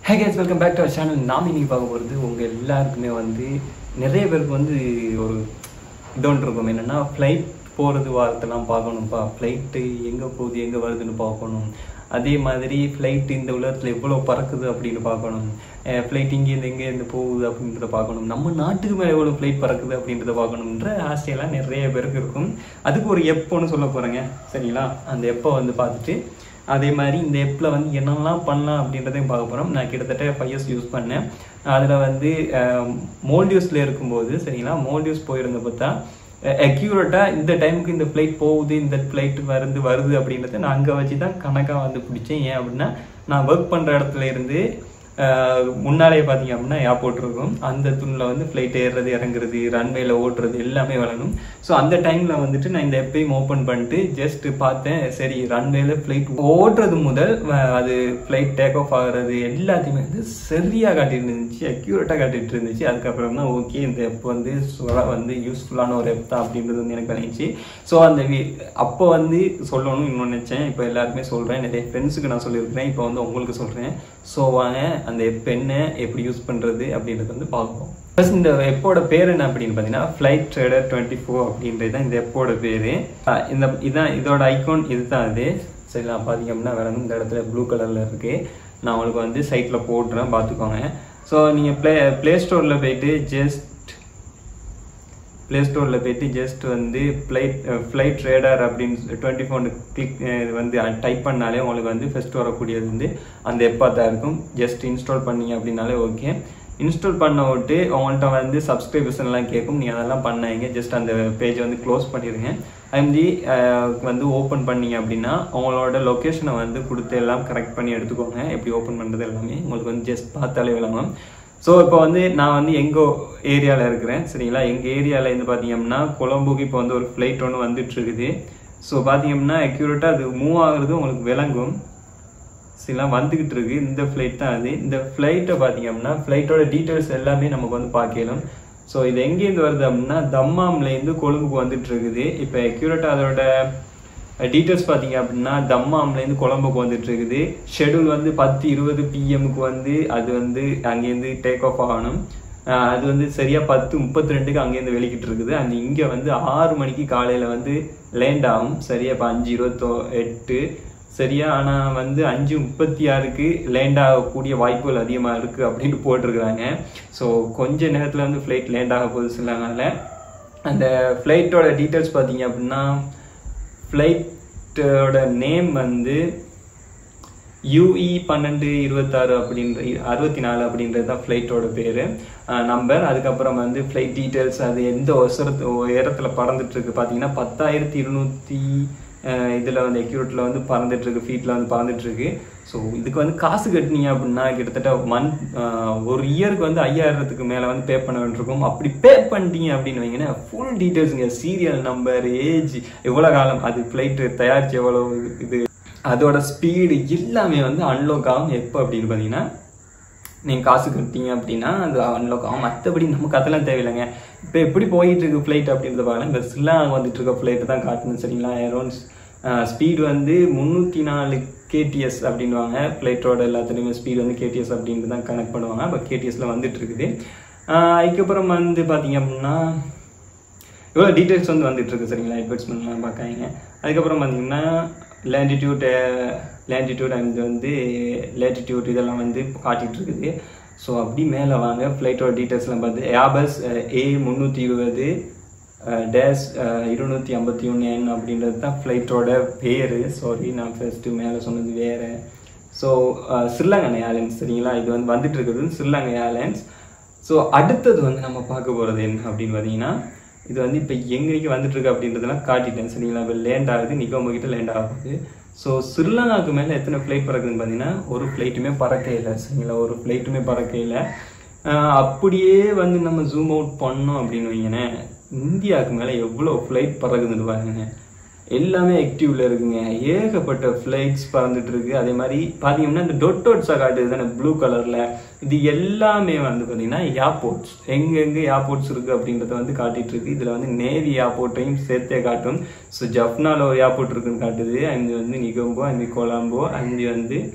Hey guys welcome back to our channel நாம் இன்னைக்கு பார்க்க போகிறது உங்கள் எல்லாருக்குமே வந்து நிறைய பேருக்கு வந்து ஒரு இதோன்று இருக்கும் என்னென்னா ஃப்ளைட் போகிறது வாரத்தெல்லாம் பார்க்கணும்ப்பா ஃப்ளைட்டு எங்கே போகுது எங்கே வருதுன்னு பார்க்கணும் அதே மாதிரி ஃப்ளைட் இந்த உலகத்தில் எவ்வளோ பறக்குது அப்படின்னு பார்க்கணும் ஃப்ளைட் இங்கேருந்து எங்கேருந்து போகுது அப்படின்றத பார்க்கணும் நம்ம நாட்டுக்கு மேலே எவ்வளோ ஃப்ளைட் பறக்குது அப்படின்றத பார்க்கணுன்ற ஆசையெல்லாம் நிறைய பேருக்கு இருக்கும் அதுக்கு ஒரு எப்போன்னு சொல்ல போகிறேங்க சரிங்களா அந்த எப்போ வந்து பார்த்துட்டு அதே மாதிரி இந்த எப்பில் வந்து என்னெல்லாம் பண்ணலாம் அப்படின்றதையும் பார்க்க போகிறோம் நான் கிட்டத்தட்ட ஃபைவ் இயர்ஸ் யூஸ் பண்ணேன் அதில் வந்து மோல்டியூஸில் இருக்கும்போது சரிங்களா மோல்டியூஸ் போயிருந்த பார்த்தா அக்யூரேட்டாக இந்த டைமுக்கு இந்த ஃப்ளைட் போகுது இந்த ஃப்ளைட் வருது வருது அப்படின்றத நான் அங்கே வச்சு தான் கணக்காக வந்து பிடிச்சேன் ஏன் அப்படின்னா நான் ஒர்க் பண்ணுற இடத்துல இருந்து அஹ், முன்னாலே பார்த்தீங்க அப்படின்னா ஏர்போர்ட் இருக்கும் அந்த துணில் வந்து ஃப்ளைட் ஏறுறது இறங்குறது ரன்வேல ஓட்டுறது எல்லாமே வளரும் ஸோ அந்த டைமில் வந்துட்டு நான் இந்த எப்பையும் ஓப்பன் பண்ணிட்டு ஜஸ்ட் பார்த்தேன் சரி ரன்வேல ஃப்ளைட் ஓட்டுறது முதல் அஹ், அது ஃப்ளைட் டேக் ஆஃப் ஆகுறது எல்லாத்தையுமே வந்து சரியாக காட்டிட்டு இருந்துச்சு அக்யூரேட்டாக காட்டிட்டு இருந்துச்சு அதுக்கப்புறம் தான் ஓகே இந்த எப் வந்து சுவா- வந்து யூஸ்ஃபுல்லான ஒரு எப் தான் அப்படின்றது வந்து எனக்கு விளங்கிச்சு ஸோ அந்த வி- அப்போ வந்து சொல்லணும்னு இன்னொன்று நினச்சேன் இப்போ எல்லாருமே சொல்கிறேன் நிறைய ஃப்ரெண்ட்ஸுக்கு நான் சொல்லியிருக்கிறேன் இப்போ வந்து உங்களுக்கு சொல்கிறேன் ஸோ வாங்க அந்த எப் என்ன எப்படி யூஸ் பண்ணுறது அப்படின்றத வந்து பார்ப்போம் ஃபர்ஸ்ட் இந்த எப்போட பேர் என்ன அப்படின்னு பார்த்தீங்கன்னா ஃப்ளைட் ட்ரேடர் டுவெண்ட்டி ஃபோர் அப்படின்றது தான் இந்த எப்போட பேர் இந்த இதான் இதோட ஐகான் இதுதான் அது சரி நான் பார்த்தீங்க அப்படின்னா வேற இந்த இடத்துல ப்ளூ கலரில் இருக்குது நான் உங்களுக்கு வந்து சைட்டில் போட்டுறேன் பார்த்துக்கோங்க ஸோ நீங்கள் ப்ளே ப்ளே ஸ்டோரில் போயிட்டு ஜஸ்ட் ப்ளே ஸ்டோரில் போயிட்டு ஜஸ்ட் வந்து ஃப்ளைட் ஃப்ளைட் ரேடர் அப்படின்னு டுவெண்ட்டி ஃபோன் கிளிக் இது வந்து டைப் பண்ணாலே உங்களுக்கு வந்து ஃபஸ்ட் வரக்கூடியது வந்து அந்த எப்பா தான் இருக்கும் ஜஸ்ட் இன்ஸ்டால் பண்ணீங்க அப்படின்னாலே ஓகே இன்ஸ்டால் பண்ண விட்டு உங்கள்கிட்ட வந்து சப்ஸ்கிரிப்ஷன் எல்லாம் கேட்கும் நீங்கள் அதெல்லாம் பண்ணாங்க ஜஸ்ட் அந்த பேஜை வந்து க்ளோஸ் பண்ணிடுங்க ஐம்டி வந்து ஓப்பன் பண்ணீங்க அப்படின்னா உங்களோட லொக்கேஷனை வந்து கொடுத்து எல்லாம் கரெக்ட் பண்ணி எடுத்துக்கோங்க எப்படி ஓப்பன் பண்ணுறது எல்லாமே உங்களுக்கு வந்து ஜஸ்ட் பார்த்தாலே விளங்கும் ஸோ இப்போ வந்து நான் வந்து எங்கள் ஏரியாவில் இருக்கிறேன் சரிங்களா எங்கள் ஏரியாவில் இருந்து பார்த்தீங்கன்னா கொழம்புக்கு இப்போ வந்து ஒரு ஃப்ளைட் ஒன்று வந்துட்டு இருக்குது ஸோ பார்த்தீங்கன்னா அக்யூரேட்டாக அது மூவ் ஆகுறது உங்களுக்கு விளங்கும் சரிங்களா வந்துக்கிட்டு இருக்கு இந்த ஃப்ளைட் தான் அது இந்த ஃப்ளைட்டை பார்த்தீங்க அப்படின்னா ஃப்ளைட்டோட டீட்டெயில்ஸ் எல்லாமே நமக்கு வந்து பார்க்கலாம் ஸோ இது எங்கேருந்து வருது அப்படின்னா தம்மாம்லேருந்து கொழும்புக்கு வந்துட்டு இருக்குது இப்போ அக்யூரேட்டாக அதோட டீட்டெயில்ஸ் பார்த்தீங்க அப்படின்னா தம்மாம்லேருந்து கொழம்புக்கு வந்துட்டு இருக்குது ஷெடியூல் வந்து பத்து இருபது பிஎம்க்கு வந்து அது வந்து அங்கேருந்து டேக் ஆஃப் ஆகணும் அஹ் அது வந்து சரியா பத்து முப்பத்தி ரெண்டுக்கு அங்கேருந்து வெளிக்கிட்டு இருக்குது அண்ட் இங்கே வந்து ஆறு மணிக்கு காலையில் வந்து லேண்ட் ஆகும் சரியா இப்போ அஞ்சு இருபத்தோ எட்டு சரியா ஆனால் வந்து அஞ்சு முப்பத்தி ஆறுக்கு லேண்ட் ஆகக்கூடிய வாய்ப்புகள் அதிகமாக இருக்குது அப்படின்னு போட்டிருக்கிறாங்க ஸோ கொஞ்ச நேரத்தில் வந்து ஃப்ளைட் லேண்ட் ஆக போகுது சொல்லாங்கனால அந்த ஃப்ளைட்டோட டீட்டெயில்ஸ் பார்த்தீங்க அப்படின்னா ஃப்ளைட்டோட நேம் வந்து யூஇ பன்னெண்டு இருபத்தாறு அப்படின்ற அறுபத்தி நாலு அப்படின்றது தான் ஃப்ளைட்டோட பேர் நம்பர் அதுக்கப்புறம் வந்து ஃப்ளைட் டீட்டெயில்ஸ் அது எந்த ஒசரத்து உயரத்தில் பறந்துட்டு இருக்கு பார்த்தீங்கன்னா பத்தாயிரத்தி இருநூற்றி இதில் வந்து எக்யூரேட்டில் வந்து பறந்துட்டு இருக்கு ஃபீட்டில் வந்து பறந்துட்டு இருக்கு ஸோ இதுக்கு வந்து காசு கட்டினீங்க அப்படின்னா கிட்டத்தட்ட மந்த் ஒரு இயருக்கு வந்து ஐயாயிரத்துக்கு மேலே வந்து பே பண்ண வேண்டியிருக்கும் அப்படி பே பண்ணிட்டீங்க அப்படின்னு வைங்கன்னா ஃபுல் டீட்டெயில்ஸுங்க சீரியல் நம்பர் ஏஜ் எவ்வளோ காலம் அது ஃப்ளைட்டு தயாரிச்சு எவ்வளோ இது அதோட ஸ்பீடு எல்லாமே வந்து அன்லாக் ஆகும் எப்போ அப்படின்னு பார்த்தீங்கன்னா நீங்கள் காசு கட்டிங்க அப்படின்னா அது அன்லாக் ஆகும் மற்றபடி நமக்கு அதெல்லாம் தேவையில்லைங்க இப்போ எப்படி போயிட்டு இருக்கு ஃப்ளைட் அப்படின்றத பார்க்கலாம் இந்த சில்லாங் வந்துட்டு இருக்க ஃப்ளைட்டு தான் காட்டணும் சரிங்களா அரௌண்ட் ஸ்பீடு வந்து முந்நூற்றி நாலு கேடிஎஸ் அப்படின்வாங்க ஃப்ளைட்டோட எல்லாத்துலேயுமே ஸ்பீடு வந்து கேடிஎஸ் அப்படின்ட்டு தான் கனெக்ட் பண்ணுவாங்க இப்போ கேடிஎஸ்ல வந்துட்டு இருக்குது ஆஹ் அதுக்கப்புறம் வந்து பார்த்தீங்க அப்படின்னா இவ்வளோ டீட்டெயில்ஸ் வந்து வந்துட்டு இருக்கு சரிங்களா அட்வர்டைஸ்மெண்ட்லாம் பார்க்காங்க அதுக்கப்புறம் பார்த்தீங்கன்னா லேண்டிடியூட் லேண்டிடியூட் அண்ட் வந்து லேட்டிடியூட் இதெல்லாம் வந்து காட்டிட்டு இருக்குது ஸோ அப்படி மேலே வாங்க ஃப்ளைட்டோட டீட்டெயில்ஸ்லாம் பார்த்து ஏபஸ் ஏ முந்நூற்றி இருபது டேஷ் இருநூற்றி ஐம்பத்தி ஒன்று என் அப்படின்றது தான் ஃப்ளைட்டோட பேர் சாரி நான் ஃபர்ஸ்ட்டு மேலே சொன்னது வேறு ஸோ ஸ்ரீலங்கன் ஏர்லைன்ஸ் சரிங்களா இது வந்து வந்துட்டு இருக்குது ஸ்ரீலங்கா ஏர்லைன்ஸ் ஸோ அடுத்தது வந்து நம்ம பார்க்க போகிறது என்ன அப்படின்னு பார்த்தீங்கன்னா இது வந்து இப்போ எங்கேக்கு வந்துட்டு இருக்கு அப்படின்றதெல்லாம் காட்டிட்டேன் சரிங்களா இப்போ லேண்ட் ஆகுது நிகோமோ கிட்ட லேண்ட் ஆகுது ஸோ ஸ்ரீலங்காவுக்கு மேலே எத்தனை ஃப்ளைட் பறக்குதுன்னு பார்த்தீங்கன்னா ஒரு ஃப்ளைட்டுமே பறக்க இல்லை சரிங்களா ஒரு ஃப்ளைட்டுமே பறக்க இல்லை ஆஹ் அப்படியே வந்து நம்ம ஜூம் அவுட் பண்ணோம் அப்படின்னு வைங்களேன் இந்தியாவுக்கு மேலே எவ்வளோ ஃப்ளைட் பறக்குதுன்னு பாருங்க எல்லாமே ஆக்டிவ்ல இருக்குங்க ஏகப்பட்ட ஃப்ளைட்ஸ் பறந்துட்டு இருக்கு அதே மாதிரி பார்த்தீங்கன்னா இந்த டொட் டொட்ஸாக காட்டுது தானே ப்ளூ கலர்ல இது எல்லாமே வந்து பார்த்தீங்கன்னா ஏர்போர்ட்ஸ் எங்கெங்க ஏர்போர்ட்ஸ் இருக்கு அப்படின்றத வந்து காட்டிட்டு இருக்கு இதுல வந்து நேவி ஏர்போர்ட்டையும் சேர்த்தே காட்டும் ஸோ ஜப்னால ஒரு ஏர்போர்ட் இருக்குன்னு காட்டுது அங்கே வந்து நிகம்போ அங்கே கொலம்போ அங்கே வந்து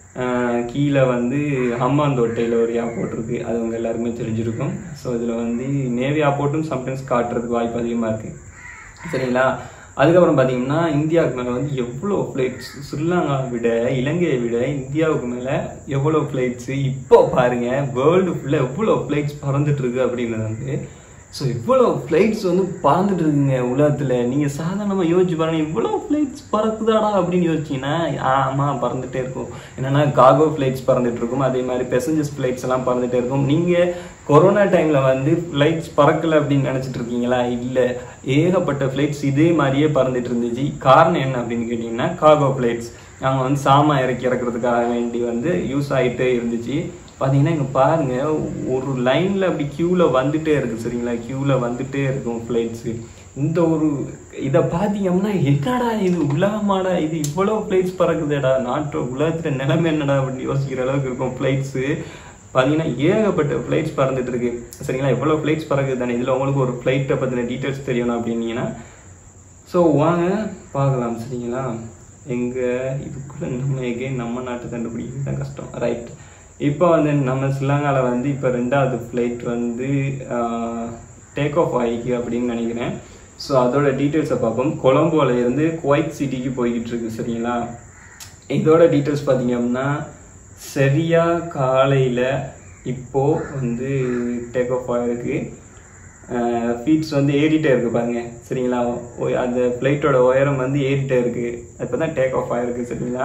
ஆஹ் கீழே வந்து ஹம்மாந்தோட்டையில் ஒரு ஏர்போர்ட் இருக்குது அது உங்க எல்லாருக்குமே தெரிஞ்சிருக்கும் ஸோ இதில் வந்து நேவி ஏர்போர்ட்டும் சம்டைம்ஸ் காட்டுறதுக்கு வாய்ப்பு அதிகமாக இருக்குது சரிங்களா அதுக்கப்புறம் பார்த்தீங்கன்னா இந்தியாவுக்கு மேலே வந்து எவ்வளோ ஃப்ளைட்ஸ் ஸ்ரீலங்காவை விட இலங்கையை விட இந்தியாவுக்கு மேலே எவ்வளோ ஃப்ளைட்ஸு இப்போ பாருங்க வேர்ல்டு ஃபுல்லாக எவ்வளோ ஃப்ளைட்ஸ் பறந்துட்டு இருக்கு அப்படின்றது வந்து ஸோ இவ்வளோ ஃப்ளைட்ஸ் வந்து பறந்துட்டு இருக்குங்க உலகத்தில் நீங்கள் சாதாரணமாக யோசிச்சு பாருங்க இவ்வளோ ஃப்ளைட்ஸ் பறக்குதாடா அப்படின்னு யோசிச்சீங்கன்னா ஆமாம் பறந்துட்டே இருக்கும் என்னன்னா காகோ ஃப்ளைட்ஸ் பறந்துட்டு இருக்கும் அதே மாதிரி பெசஞ்சர்ஸ் ஃப்ளைட்ஸ் எல்லாம் பறந்துட்டே இருக்கும் நீங்கள் கொரோனா டைமில் வந்து ஃப்ளைட்ஸ் பறக்கலை அப்படின்னு நினச்சிட்டு இருக்கீங்களா இல்லை ஏகப்பட்ட ஃப்ளைட்ஸ் இதே மாதிரியே பறந்துட்டு இருந்துச்சு காரணம் என்ன அப்படின்னு கேட்டிங்கன்னா காகோ ஃப்ளைட்ஸ் அவங்க வந்து சாமான் இறக்கி இறக்குறதுக்காக வேண்டி வந்து யூஸ் ஆகிட்டே இருந்துச்சு பார்த்தீங்கன்னா இங்கே பாருங்க ஒரு லைனில் அப்படி க்யூவில் வந்துட்டே இருக்கு சரிங்களா க்யூவில் வந்துட்டே இருக்கும் ஃப்ளைட்ஸு இந்த ஒரு இதை பார்த்தீங்கன்னா என்னடா இது உலகமாடா இது இவ்வளோ ஃப்ளைட்ஸ் பறக்குதேடா நாட்டு உலகத்தில் நிலைமை என்னடா அப்படின்னு யோசிக்கிற அளவுக்கு இருக்கும் ஃப்ளைட்ஸு பார்த்தீங்கன்னா ஏகப்பட்ட ஃப்ளைட்ஸ் பறந்துட்டு இருக்கு சரிங்களா எவ்வளோ ஃப்ளைட்ஸ் பறக்குது தானே இதில் உங்களுக்கு ஒரு ஃப்ளைட்டை பற்றின டீட்டெயில்ஸ் தெரியணும் அப்படின்னீங்கன்னா ஸோ வாங்க பார்க்கலாம் சரிங்களா எங்கே இதுக்குள்ளே நம்ம எகெயின் நம்ம நாட்டு கண்டுபிடிக்கிறது தான் கஷ்டம் ரைட் இப்போ வந்து நம்ம ஸ்ரீலங்காவில் வந்து இப்போ ரெண்டாவது ஃப்ளைட் வந்து டேக் ஆஃப் ஆகிக்கு அப்படின்னு நினைக்கிறேன் ஸோ அதோட டீட்டெயில்ஸை பார்ப்போம் கொலம்போல இருந்து குவைத் சிட்டிக்கு போய்கிட்டு இருக்கு சரிங்களா இதோட டீட்டெயில்ஸ் பார்த்தீங்க அப்படின்னா சரியா காலையில் இப்போ வந்து டேக் ஆஃப் ஆகிருக்கு ஃபீட்ஸ் வந்து ஏறிட்டே இருக்கு பாருங்க சரிங்களா ஒ- அந்த ஃப்ளைட்டோட உயரம் வந்து ஏறிட்டே இருக்கு இப்போ தான் டேக் ஆஃப் ஆகிருக்கு சரிங்களா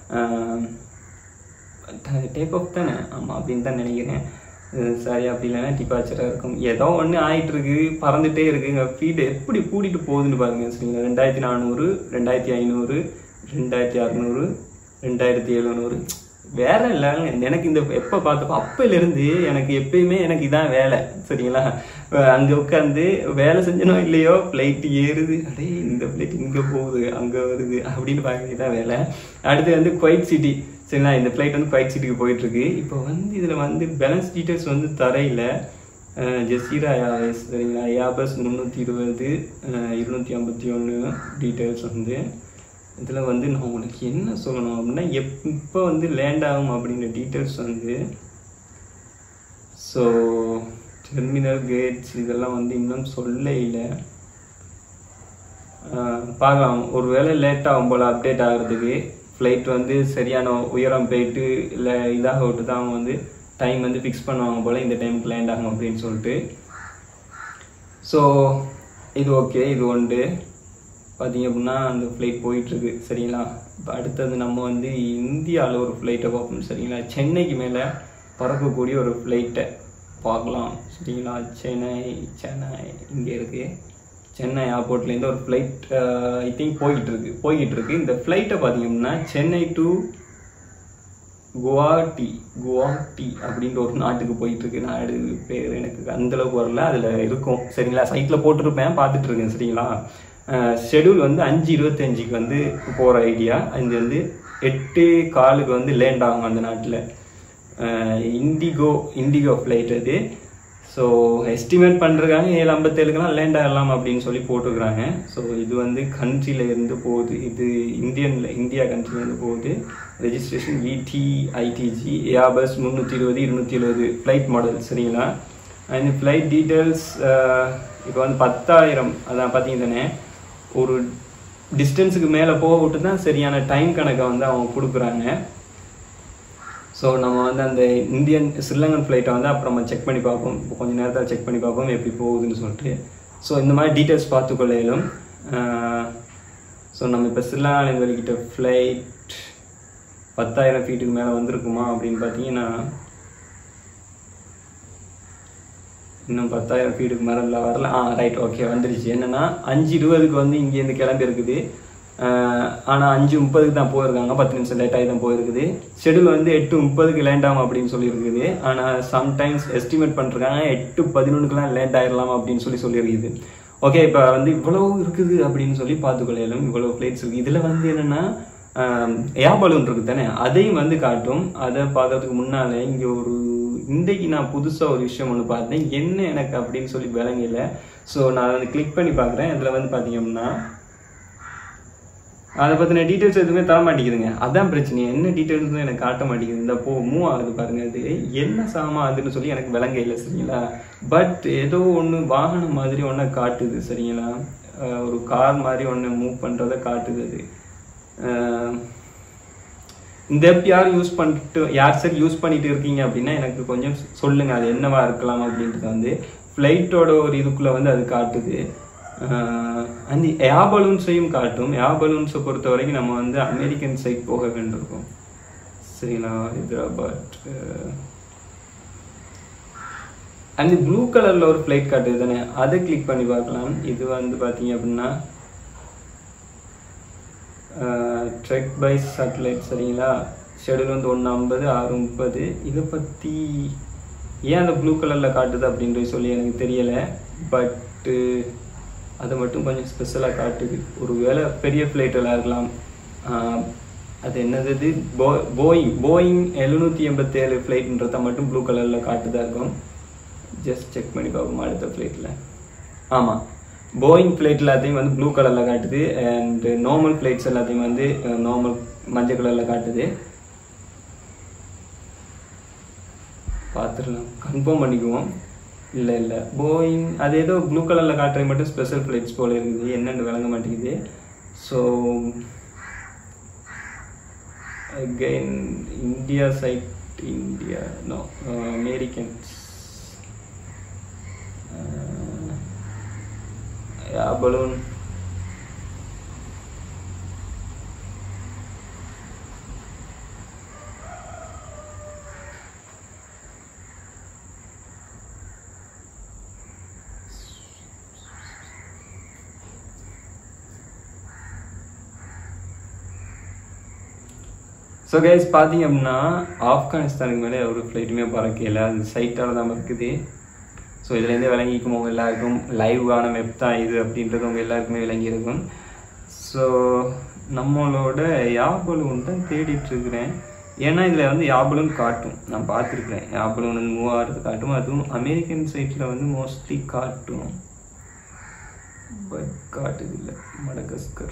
டேக் ஆஃப் தானே ஆமாம் அப்படின்னு தான் நினைக்கிறேன் சாரி அப்படி இல்லைன்னா டிபாச்சராக இருக்கும் ஏதோ ஒன்று ஆயிட்டு இருக்கு பறந்துட்டே இருக்குங்க ஃபீட் எப்படி கூட்டிட்டு போகுதுன்னு பாருங்க சரிங்களா ரெண்டாயிரத்தி நானூறு ரெண்டாயிரத்தி ஐநூறு ரெண்டாயிரத்தி அறநூறு ரெண்டாயிரத்தி எழுநூறு வேற லெவல் எனக்கு இந்த எப்போ பார்த்தப்போ அப்பையிலேருந்து எனக்கு எப்பயுமே எனக்கு இதான் வேலை சரிங்களா அங்கே உட்காந்து வேலை செஞ்சனோ இல்லையோ ஃப்ளைட் ஏறுது அடே இந்த ஃப்ளைட் இங்கே போகுது அங்கே வருது அப்படின்னு பார்க்கறது தான் வேலை அடுத்து வந்து குவைட் சிட்டி சரிங்களா இந்த ஃப்ளைட் வந்து குவைட் சிட்டிக்கு போயிட்டு இருக்கு இப்போ வந்து இதில் வந்து பேலன்ஸ் டீட்டெயில்ஸ் வந்து தரையில் ஜெசீரா ஏர்வேஸ் சரிங்களா ஏபஸ் முந்நூற்றி இருபது இருநூற்றி ஐம்பத்தி ஒன்று டீட்டெயில்ஸ் வந்து இதில் வந்து நான் உங்களுக்கு என்ன சொல்லணும் அப்படின்னா எப் இப்போ வந்து லேண்ட் ஆகும் அப்படின்ற டீட்டெயில்ஸ் வந்து ஸோ டெர்மினல் கேட்ஸ் இதெல்லாம் வந்து இன்னும் சொல்ல இல்லை ஆஹ் பார்க்கலாம் ஒருவேளை லேட் ஆகும் போல் அப்டேட் ஆகிறதுக்கு ஃப்ளைட் வந்து சரியான உயரம் போயிட்டு இல்லை இதாக விட்டு தான் அவங்க வந்து டைம் வந்து ஃபிக்ஸ் பண்ணுவாங்க போல் இந்த டைமுக்கு லேண்ட் ஆகும் அப்படின்னு சொல்லிட்டு ஸோ இது ஓகே இது ஒன்று பார்த்தீங்க அப்படின்னா அந்த ஃப்ளைட் போயிட்டுருக்கு சரிங்களா இப்போ அடுத்தது நம்ம வந்து இந்தியாவில் ஒரு ஃப்ளைட்டை பார்ப்போம் சரிங்களா சென்னைக்கு மேலே பறக்கக்கூடிய ஒரு ஃப்ளைட்டை பார்க்கலாம் சரிங்களா சென்னை சென்னை இங்கே இருக்குது சென்னை ஏர்போர்ட்லேருந்து ஒரு ஃப்ளைட் ஐ திங்க் போய்கிட்டு இருக்கு போய்கிட்டு இருக்கு இந்த ஃப்ளைட்டை பார்த்தீங்கன்னா சென்னை டு குவாஹாட்டி குவாஹாட்டி அப்படின்ற ஒரு நாட்டுக்கு போயிட்டு இருக்கு நாடு பேர் எனக்கு அந்த அளவுக்கு வரல அதில் இருக்கும் சரிங்களா சைட்டில் போட்டிருப்பேன் பார்த்துட்டு இருக்கேன் சரிங்களா ஷெடியூல் வந்து அஞ்சு இருபத்தஞ்சுக்கு வந்து போகிற ஐடியா அது வந்து எட்டு காலுக்கு வந்து லேண்ட் ஆகும் அந்த நாட்டில் இண்டிகோ இண்டிகோ ஃப்ளைட் அது ஸோ எஸ்டிமேட் பண்ணுறாங்க ஏழு ஐம்பத்தேழுக்கெல்லாம் லேண்ட் ஆகலாம் அப்படின்னு சொல்லி போட்டிருக்கிறாங்க ஸோ இது வந்து கண்ட்ரியில் இருந்து போகுது இது இந்தியனில் இந்தியா கண்ட்ரிலேருந்து போகுது ரெஜிஸ்ட்ரேஷன் விடி ஐடிஜி ஏபஸ் முந்நூற்றி இருபது இருநூற்றி எழுபது ஃப்ளைட் மாடல் சரிங்களா அந்த ஃப்ளைட் டீட்டெயில்ஸ் இப்போ வந்து பத்தாயிரம் அதான் பார்த்தீங்க தானே ஒரு டிஸ்டன்ஸுக்கு மேலே போக விட்டு தான் சரியான டைம் கணக்கை வந்து அவங்க கொடுக்குறாங்க ஸோ நம்ம வந்து அந்த இந்தியன் ஸ்ரீலங்கன் ஃப்ளைட்டை வந்து அப்புறம் நம்ம செக் பண்ணி பார்ப்போம் இப்போ கொஞ்சம் நேரத்தில் செக் பண்ணி பார்ப்போம் எப்படி போகுதுன்னு சொல்லிட்டு ஸோ இந்த மாதிரி டீட்டெயில்ஸ் பார்த்துக்கொள்ள இயலும் ஸோ நம்ம இப்போ ஸ்ரீலங்காலேருந்து வெளிக்கிட்ட ஃப்ளைட் பத்தாயிரம் ஃபீட்டுக்கு மேலே வந்திருக்குமா அப்படின்னு பார்த்தீங்கன்னா இன்னும் பத்தாயிரம் ஃபீட்டுக்கு மேலே இல்லை வரல ஆ ரைட் ஓகே வந்துடுச்சு என்னன்னா அஞ்சு இருபதுக்கு வந்து இங்கேருந்து கிளம்பி இருக்குது ஆனால் அஞ்சு முப்பதுக்கு தான் போயிருக்காங்க பத்து நிமிஷம் லேட்டாகி தான் போயிருக்குது ஷெடியூல் வந்து எட்டு முப்பதுக்கு லேண்ட் ஆகும் அப்படின்னு சொல்லியிருக்குது ஆனால் சம்டைம்ஸ் எஸ்டிமேட் பண்ணிருக்காங்க எட்டு பதினொன்றுக்குலாம் லேண்ட் ஆயிடலாம் அப்படின்னு சொல்லி சொல்லியிருக்குது ஓகே இப்போ வந்து இவ்வளோ இருக்குது அப்படின்னு சொல்லி பார்த்துக்கொள்ளையிலும் இவ்வளோ ஃப்ளைட்ஸ் இருக்குது இதில் வந்து என்னென்னா ஏர் பலூன் இருக்குது தானே அதையும் வந்து காட்டும் அதை பார்க்கறதுக்கு முன்னாலே இங்கே ஒரு இன்றைக்கு நான் புதுசாக ஒரு விஷயம் ஒன்று பார்த்தேன் என்ன எனக்கு அப்படின்னு சொல்லி விளங்கல ஸோ நான் வந்து கிளிக் பண்ணி பார்க்குறேன் இதில் வந்து பார்த்தீங்கன்னா அதை பற்றின டீட்டெயில்ஸ் எதுவுமே தர மாட்டேங்குதுங்க அதான் பிரச்சனை என்ன டீட்டெயில்ஸ் எனக்கு காட்ட மாட்டேங்குது இந்த போ மூவ் ஆகுது பாருங்க அது என்ன சாமா அதுன்னு சொல்லி எனக்கு விளங்க இல்லை சரிங்களா பட் ஏதோ ஒன்று வாகனம் மாதிரி ஒன்றை காட்டுது சரிங்களா அஹ் ஒரு கார் மாதிரி ஒன்று மூவ் பண்ணுறத காட்டுது அது அஹ் இந்த ஆப் யார் யூஸ் பண்ணிட்டு யார் சார் யூஸ் பண்ணிட்டு இருக்கீங்க அப்படின்னா எனக்கு கொஞ்சம் சொல்லுங்க அது என்னவா இருக்கலாம் அப்படின்றது வந்து ஃப்ளைட்டோட ஒரு இதுக்குள்ள வந்து அது காட்டுது அந்த ஏர் பலூன்ஸையும் காட்டும் ஏர் பலூன்ஸை பொறுத்த வரைக்கும் நம்ம வந்து அமெரிக்கன் சைட் போக வேண்டியிருக்கும் சரிங்களா ஹைதராபாத் அந்த ப்ளூ கலர்ல ஒரு ஃப்ளைட் காட்டுது தானே அதை கிளிக் பண்ணி பார்க்கலாம் இது வந்து பார்த்தீங்க அப்படின்னா ட்ரெக் பை சேட்டலைட் சரிங்களா ஷெடியூல் வந்து ஒன்று ஐம்பது ஆறு முப்பது இதை பற்றி ஏன் அந்த ப்ளூ கலரில் காட்டுது அப்படின்றது சொல்லி எனக்கு தெரியலை பட்டு அதை மட்டும் கொஞ்சம் ஸ்பெஷலாக காட்டுது ஒரு வேளை பெரிய ஃப்ளைட்டெல்லாம் இருக்கலாம் ஆஹ் அது என்னது இது? போ போயிங் போயிங் எழுநூற்றி எண்பத்தேழு ஃப்ளைட்ன்றத மட்டும் ப்ளூ கலரில் காட்டுதா இருக்கும் ஜஸ்ட் செக் பண்ணி பார்ப்போம் அடுத்த ஃப்ளைட்டில் ஆமாம் போயிங் ஃப்ளைட் எல்லாத்தையும் வந்து ப்ளூ கலரில் காட்டுது அண்ட் நார்மல் ஃப்ளைட்ஸ் எல்லாத்தையும் வந்து நார்மல் மஞ்சள் கலரில் காட்டுது பார்த்துடலாம் கன்ஃபார்ம் பண்ணிக்குவோம் இல்லை இல்லை போயிங் அது ஏதோ ப்ளூ கலரில் காட்டுறது மட்டும் ஸ்பெஷல் ஃப்ளைட்ஸ் போல இருக்குது என்னென்னு விளங்க மாட்டேங்குது so again India side India no Americans balloon so guys பார்த்தீங்க அப்படின்னா ஆப்கானிஸ்தானுக்கு மேலே ஒரு ஃப்ளைட்டுமே பறக்கல அது சைட்டால் தான் இருக்குது ஸோ இதுலேருந்தே விளங்கிக்கும் உங்க எல்லாருக்கும் லைவான வெப் தான் இது அப்படின்றது உங்கள் எல்லாருக்குமே விளங்கியிருக்கும் ஸோ நம்மளோட யாபலூன் தான் தேடிட்டு இருக்கிறேன் ஏன்னா இதில் வந்து யாபலூன் காட்டும் நான் பார்த்துருக்கிறேன் யாபலூன் வந்து மூவ் ஆகிறது காட்டும் அதுவும் அமெரிக்கன் சைட்டில் வந்து மோஸ்ட்லி காட்டும் பட் காட்டுது இல்லை மடகஸ்கர்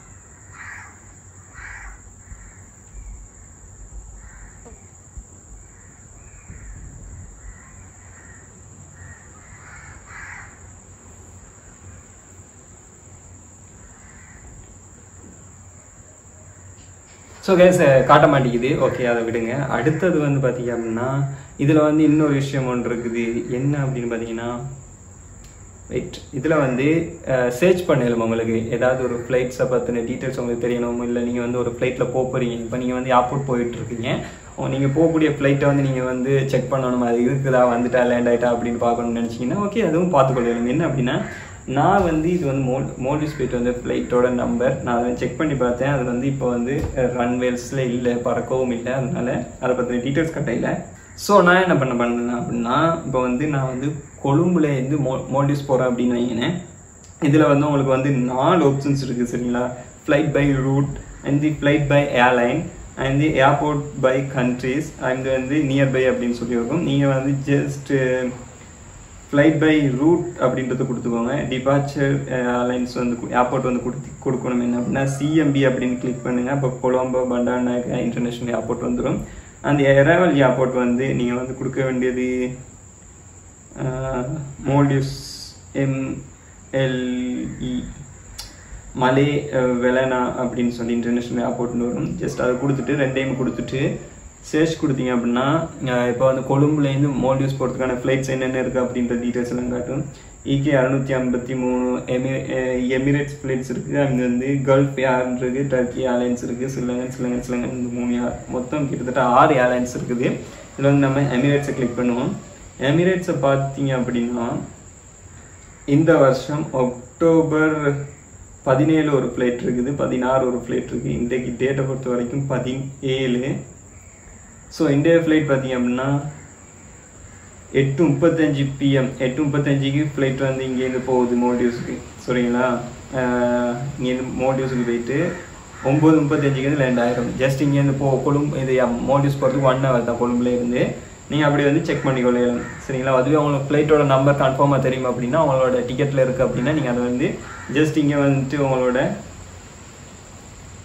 ஸோ கேஸ் காட்ட மாட்டேங்குது ஓகே அதை விடுங்க அடுத்தது வந்து பார்த்தீங்க அப்படின்னா இதில் வந்து இன்னொரு விஷயம் ஒன்று இருக்குது என்ன அப்படின்னு பார்த்தீங்கன்னா வெயிட் இதில் வந்து சர்ச் பண்ணலும் உங்களுக்கு ஏதாவது ஒரு ஃப்ளைட்ஸை பற்றின டீட்டெயில்ஸ் உங்களுக்கு தெரியணும் இல்லை நீங்கள் வந்து ஒரு ஃப்ளைட்டில் போக போகிறீங்க இப்போ நீங்கள் வந்து ஏர்போர்ட் போயிட்டு இருக்கீங்க நீங்கள் போகக்கூடிய ஃப்ளைட்டை வந்து நீங்கள் வந்து செக் பண்ணணும் அது இருக்குதா வந்துட்டா லேண்ட் ஆயிட்டா அப்படின்னு பார்க்கணும்னு நினச்சிங்கன்னா ஓகே அதுவும் பார்த்துக்கொள்ளணும் என்ன அப்படின்னா நான் வந்து இது வந்து மோல் மோல்டிஸ் போயிட்டு வந்து ஃப்ளைட்டோட நம்பர் நான் அதை செக் பண்ணி பார்த்தேன் அது வந்து இப்போ வந்து ரன்வேல்ஸில் இல்லை பறக்கவும் இல்லை அதனால அதை பற்றின டீட்டெயில்ஸ் கட்ட இல்லை ஸோ நான் என்ன பண்ண பண்ணேன் அப்படின்னா இப்போ வந்து நான் வந்து கொழும்புல இருந்து மோ மோல்டிவ்ஸ் போகிறேன் அப்படின்னு வைங்கினேன் இதில் வந்து உங்களுக்கு வந்து நாலு ஆப்ஷன்ஸ் இருக்குது சரிங்களா flight by route and the flight by airline and the airport by countries and வந்து நியர்பை அப்படின்னு சொல்லியிருக்கோம் நீங்கள் வந்து ஜஸ்ட் ஃப்ளைட் பை ரூட் அப்படின்றத கொடுத்துக்கோங்க டிபார்ச்சர் அலைன்ஸ் வந்து ஏர்போர்ட் வந்து கொடுத்து கொடுக்கணும் என்ன அப்படின்னா சிஎம்பி அப்படின்னு கிளிக் பண்ணுங்க அப்போ கொலம்போ பண்டாநாயக்கா இன்டர்நேஷ்னல் ஏர்போர்ட் வந்துடும் அந்த எரவல் ஏர்போர்ட் வந்து நீங்கள் வந்து கொடுக்க வேண்டியது மோல்டிவ்ஸ் எம்எல்இ மலே வெலனா அப்படின்னு சொல்லி இன்டர்நேஷ்னல் ஏர்போர்ட்னு வரும் ஜஸ்ட் அதை கொடுத்துட்டு ரெண்டையும் கொடுத்துட்டு சர்ச் கொடுத்தீங்க அப்படின்னா இப்போ வந்து கொழும்புலேருந்து மோல்டிவ்ஸ் போகிறதுக்கான ஃப்ளைட்ஸ் என்னென்ன இருக்குது அப்படின்ற டீட்டெயில்ஸ் எல்லாம் காட்டும் இகே அறுநூற்றி ஐம்பத்தி மூணு எமி எமிரேட்ஸ் ஃப்ளைட்ஸ் இருக்குது அங்கே வந்து கல்ஃப் ஏர் இருக்குது டர்க்கி ஏர்லைன்ஸ் இருக்குது ஸ்ரீலங்கன் ஸ்ரீலங்கன் ஸ்ரீலங்கன் இந்த மூணு ஏர் மொத்தம் கிட்டத்தட்ட ஆறு ஏர்லைன்ஸ் இருக்குது இதில் வந்து நம்ம எமிரேட்ஸை கிளிக் பண்ணுவோம் எமிரேட்ஸை பார்த்தீங்க அப்படின்னா இந்த வருஷம் அக்டோபர் பதினேழு ஒரு ஃப்ளைட் இருக்குது பதினாறு ஒரு ஃப்ளைட் இருக்குது இன்றைக்கு டேட்டை பொறுத்த வரைக்கும் பதினேழு ஸோ இந்தியா ஃப்ளைட் பார்த்தீங்க அப்படின்னா எட்டு முப்பத்தஞ்சு பிஎம் எட்டு முப்பத்தஞ்சுக்கு ஃப்ளைட் வந்து இங்கேருந்து போகுது மோல்டிவ்ஸுக்கு சரிங்களா இங்கேருந்து மோல்டிவ்ஸுக்கு போயிட்டு ஒம்பது முப்பத்தஞ்சுக்கு வந்து லேண்ட் ஆயிரும் ஜஸ்ட் இங்கேருந்து போ கொழும்பு இது மோல்டிவ்ஸ் போகிறதுக்கு ஒன் ஹவர் தான் கொழும்புலேருந்து நீங்கள் அப்படி வந்து செக் பண்ணிக்கொள்ளலாம் சரிங்களா அதுவே உங்களுக்கு ஃப்ளைட்டோட நம்பர் கன்ஃபார்மாக தெரியும் அப்படின்னா அவங்களோட டிக்கெட்டில் இருக்குது அப்படின்னா நீங்கள் அதை வந்து ஜஸ்ட் இங்கே வந்துட்டு உங்களோட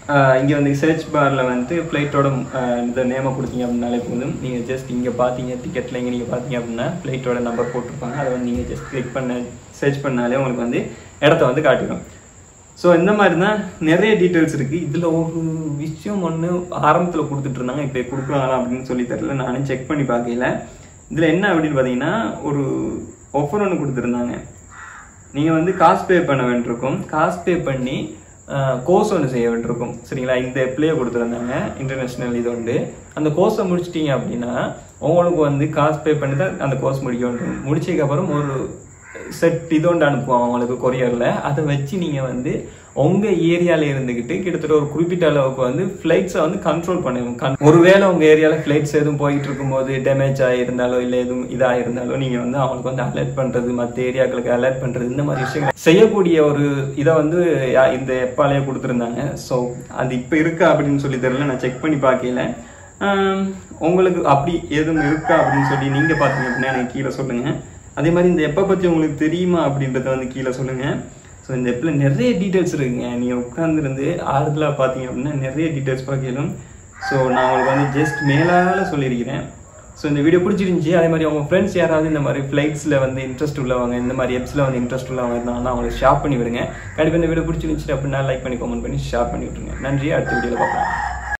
இங்கே வந்து சர்ச் பாரில் வந்து ஃப்ளைட்டோட இந்த நேமை கொடுத்தீங்க அப்படின்னாலே போதும் நீங்கள் ஜஸ்ட் இங்கே பார்த்தீங்க டிக்கெட்டில் இங்கே நீங்கள் பார்த்தீங்க அப்படின்னா ஃப்ளைட்டோட நம்பர் போட்டிருப்பாங்க அதை வந்து நீங்கள் ஜஸ்ட் கிளிக் பண்ண சர்ச் பண்ணாலே உங்களுக்கு வந்து இடத்த வந்து காட்டிடும் ஸோ இந்த மாதிரி தான் நிறைய டீட்டெயில்ஸ் இருக்குது இதில் ஒரு விஷயம் ஒன்று ஆரம்பத்தில் கொடுத்துட்டு இருந்தாங்க இப்போ கொடுக்குறாங்களா அப்படின்னு சொல்லி தெரியல நானும் செக் பண்ணி பார்க்கல இதில் என்ன அப்படின்னு பார்த்தீங்கன்னா ஒரு ஆஃபர் ஒன்று கொடுத்துருந்தாங்க நீங்கள் வந்து காசு பே பண்ண வேண்டியிருக்கும் காசு பே பண்ணி கோர்ஸ் ஒன்று செய்ய வேண்டியிருக்கும் சரிங்களா இந்த பிளே கொடுத்துருந்தாங்க இன்டர்நேஷ்னல் இது உண்டு அந்த கோர்ஸை முடிச்சிட்டீங்க அப்படின்னா உங்களுக்கு வந்து காசு பே பண்ணி தான் அந்த கோர்ஸ் முடிக்க வேண்டும் முடிச்சதுக்கப்புறம் ஒரு செட் இது ஒன்று அனுப்புவோம் அவங்களுக்கு கொரியரில் அதை வச்சு நீங்கள் வந்து உங்கள் ஏரியாவில் இருந்துக்கிட்டு கிட்டத்தட்ட ஒரு குறிப்பிட்ட அளவுக்கு வந்து ஃப்ளைட்ஸை வந்து கண்ட்ரோல் பண்ணுவோம் ஒருவேளை உங்கள் ஏரியாவில் ஃப்ளைட்ஸ் எதுவும் போயிட்டு இருக்கும்போது டேமேஜ் ஆகிருந்தாலோ இல்லை எதுவும் இதாக இருந்தாலோ நீங்கள் வந்து அவங்களுக்கு வந்து அலர்ட் பண்ணுறது மற்ற ஏரியாக்களுக்கு அலர்ட் பண்ணுறது இந்த மாதிரி விஷயங்கள் செய்யக்கூடிய ஒரு இதை வந்து யா- இந்த எப்பாலேயே கொடுத்துருந்தாங்க ஸோ அது இப்போ இருக்கா அப்படின்னு சொல்லி தெரியல நான் செக் பண்ணி பார்க்கல ஆம், உங்களுக்கு அப்படி எதுவும் இருக்கா அப்படின்னு சொல்லி நீங்கள் பார்த்தீங்க அப்படின்னா எனக்கு கீழே சொல்லுங்கள் அதே மாதிரி இந்த எப்போ பற்றி உங்களுக்கு தெரியுமா அப்படின்றத வந்து கீழே சொல்லுங்கள் ஸோ இந்த எப்பில் நிறைய டீட்டெயில்ஸ் இருக்குங்க நீங்கள் உட்காந்துருந்து ஆறுதலாக பார்த்தீங்க அப்படின்னா நிறைய டீட்டெயில்ஸ் பார்க்கலும் ஸோ நான் உங்களுக்கு வந்து ஜஸ்ட் மேலால சொல்லியிருக்கிறேன் ஸோ இந்த வீடியோ பிடிச்சிருந்துச்சி அதே மாதிரி உங்கள் ஃப்ரெண்ட்ஸ் யாராவது இந்த மாதிரி ஃப்ளைட்ஸில் வந்து இன்ட்ரெஸ்ட் உள்ளவங்க இந்த மாதிரி எப்ஸில் வந்து இன்ட்ரெஸ்ட் உள்ளவங்க இருந்தாங்கன்னா அவங்களுக்கு ஷேர் பண்ணி விடுங்க கண்டிப்பாக இந்த வீடியோ பிடிச்சிருந்துச்சி அப்படின்னா லைக் பண்ணி கமெண்ட் பண்ணி ஷேர் பண்ணி விட்டுருங்க நன்றி அடுத்த வீடியோவில் பார்க்கலாம்